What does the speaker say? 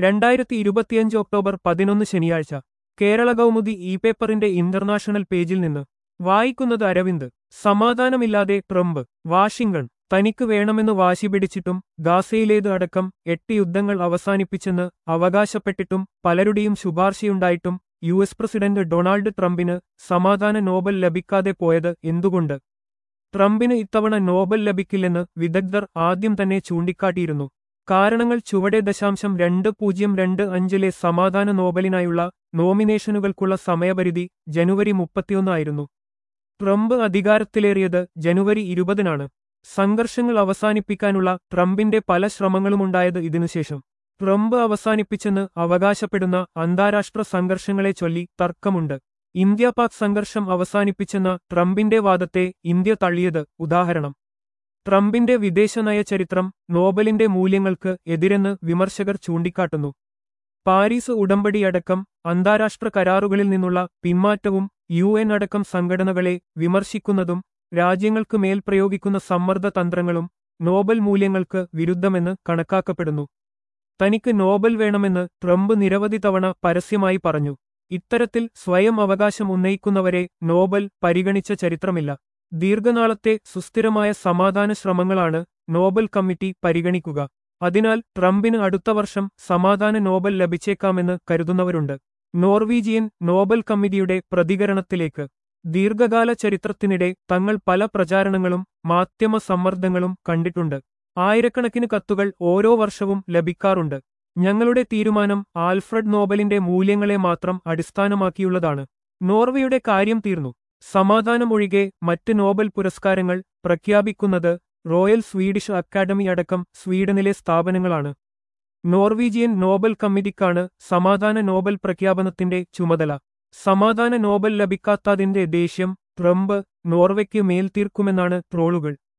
രണ്ടായിരത്തി ഇരുപത്തിയഞ്ച് ഒക്ടോബർ പതിനൊന്ന് ശനിയാഴ്ച കേരള കൗമുദി ഇ പേപ്പറിന്റെ ഇന്റർനാഷണൽ പേജിൽ നിന്ന് വായിക്കുന്നത് അരവിന്ദ് സമാധാനമില്ലാതെ ട്രംപ് വാഷിംഗ്ടൺ തനിക്ക് വേണമെന്ന് വാശി പിടിച്ചിട്ടും ഗാസയിലേത് അടക്കം എട്ട് യുദ്ധങ്ങൾ അവസാനിപ്പിച്ചെന്ന് അവകാശപ്പെട്ടിട്ടും പലരുടെയും ശുപാർശയുണ്ടായിട്ടും യു എസ് പ്രസിഡന്റ് ഡൊണാൾഡ് ട്രംപിന് സമാധാന നോബൽ ലഭിക്കാതെ പോയത് എന്തുകൊണ്ട് ട്രംപിന് ഇത്തവണ നോബൽ ലഭിക്കില്ലെന്ന് വിദഗ്ധർ ആദ്യം തന്നെ ചൂണ്ടിക്കാട്ടിയിരുന്നു കാരണങ്ങൾ ചുവടെ ദശാംശം രണ്ട് പൂജ്യം രണ്ട് അഞ്ചിലെ സമാധാന നോബലിനായുള്ള നോമിനേഷനുകൾക്കുള്ള സമയപരിധി ജനുവരി മുപ്പത്തിയൊന്നായിരുന്നു ട്രംപ് അധികാരത്തിലേറിയത് ജനുവരി ഇരുപതിനാണ് സംഘർഷങ്ങൾ അവസാനിപ്പിക്കാനുള്ള ട്രംപിന്റെ പല ശ്രമങ്ങളുമുണ്ടായത് ഇതിനുശേഷം ട്രംപ് അവസാനിപ്പിച്ചെന്ന് അവകാശപ്പെടുന്ന അന്താരാഷ്ട്ര സംഘർഷങ്ങളെ ചൊല്ലി തർക്കമുണ്ട് ഇന്ത്യ പാക് സംഘർഷം അവസാനിപ്പിച്ചെന്ന ട്രംപിന്റെ വാദത്തെ ഇന്ത്യ തള്ളിയത് ഉദാഹരണം ട്രംപിന്റെ വിദേശനയ ചരിത്രം നോബലിന്റെ മൂല്യങ്ങൾക്ക് എതിരെന്ന് വിമർശകർ ചൂണ്ടിക്കാട്ടുന്നു പാരീസ് ഉടമ്പടിയടക്കം അന്താരാഷ്ട്ര കരാറുകളിൽ നിന്നുള്ള പിന്മാറ്റവും യു എൻ അടക്കം സംഘടനകളെ വിമർശിക്കുന്നതും രാജ്യങ്ങൾക്ക് മേൽ പ്രയോഗിക്കുന്ന സമ്മർദ്ദ തന്ത്രങ്ങളും നോബൽ മൂല്യങ്ങൾക്ക് വിരുദ്ധമെന്ന് കണക്കാക്കപ്പെടുന്നു തനിക്ക് നോബൽ വേണമെന്ന് ട്രംപ് നിരവധി തവണ പരസ്യമായി പറഞ്ഞു ഇത്തരത്തിൽ സ്വയം അവകാശം ഉന്നയിക്കുന്നവരെ നോബൽ പരിഗണിച്ച ചരിത്രമില്ല ദീർഘനാളത്തെ സുസ്ഥിരമായ സമാധാന ശ്രമങ്ങളാണ് നോബൽ കമ്മിറ്റി പരിഗണിക്കുക അതിനാൽ ട്രംപിന് അടുത്ത വർഷം സമാധാന നോബൽ ലഭിച്ചേക്കാമെന്ന് കരുതുന്നവരുണ്ട് നോർവീജിയൻ നോബൽ കമ്മിറ്റിയുടെ പ്രതികരണത്തിലേക്ക് ദീർഘകാല ചരിത്രത്തിനിടെ തങ്ങൾ പല പ്രചാരണങ്ങളും മാധ്യമ സമ്മർദ്ദങ്ങളും കണ്ടിട്ടുണ്ട് ആയിരക്കണക്കിന് കത്തുകൾ ഓരോ വർഷവും ലഭിക്കാറുണ്ട് ഞങ്ങളുടെ തീരുമാനം ആൽഫ്രഡ് നോബലിന്റെ മൂല്യങ്ങളെ മാത്രം അടിസ്ഥാനമാക്കിയുള്ളതാണ് നോർവേയുടെ കാര്യം തീർന്നു സമാധാനമൊഴികെ മറ്റ് നോബൽ പുരസ്കാരങ്ങൾ പ്രഖ്യാപിക്കുന്നത് റോയൽ സ്വീഡിഷ് അക്കാദമി അടക്കം സ്വീഡനിലെ സ്ഥാപനങ്ങളാണ് നോർവീജിയൻ നോബൽ കമ്മിറ്റിക്കാണ് സമാധാന നോബൽ പ്രഖ്യാപനത്തിന്റെ ചുമതല സമാധാന നോബൽ ലഭിക്കാത്തതിന്റെ ദേഷ്യം ട്രംപ് നോർവയ്ക്ക് മേൽ തീർക്കുമെന്നാണ് ട്രോളുകൾ